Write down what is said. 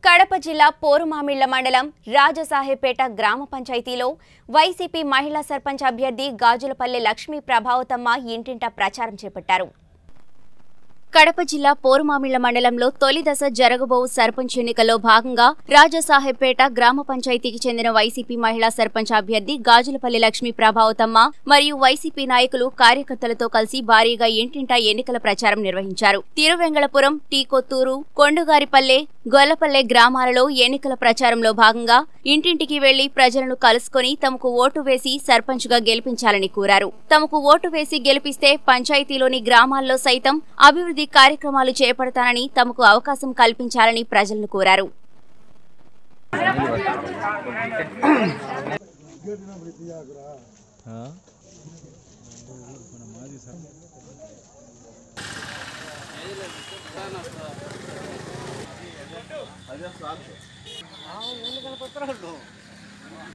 కడప జిల్లా పోరుమామిళ్ల మండలం రాజసాహెపేట గ్రామ పంచాయతీలో వైసీపీ మహిళా సర్పంచ్ అభ్యర్థి గాజులపల్లి లక్ష్మీ ప్రభావతమ్మ ఇంటింటా ప్రచారం చేపట్టారు కడప జిల్లా పోరుమామిళ్ల మండలంలో తొలి దశ జరగబోవు సర్పంచ్ ఎన్నికల్లో భాగంగా రాజాసాహెబ్పేట గ్రామ పంచాయతీకి చెందిన వైసీపీ మహిళా సర్పంచ్ అభ్యర్థి గాజులపల్లి లక్ష్మీ ప్రభావతమ్మ మరియు వైసీపీ నాయకులు కార్యకర్తలతో కలిసి భారీగా ఇంటింటా ఎన్నికల ప్రచారం నిర్వహించారు తిరువెంగళపురం టీ కొత్తూరు కొండుగారిపల్లె గొల్లపల్లె గ్రామాలలో ఎన్నికల ప్రచారంలో భాగంగా ఇంటింటికి వెళ్లి ప్రజలను కలుసుకొని తమకు ఓటు వేసి సర్పంచ్ గా గెలిపించాలని కోరారు తమకు ఓటు వేసి గెలిపిస్తే పంచాయతీలోని గ్రామాల్లో సైతం అభివృద్ధి కార్యక్రమాలు చేపడతానని తమకు అవకాశం కల్పించాలని ప్రజలను కోరారు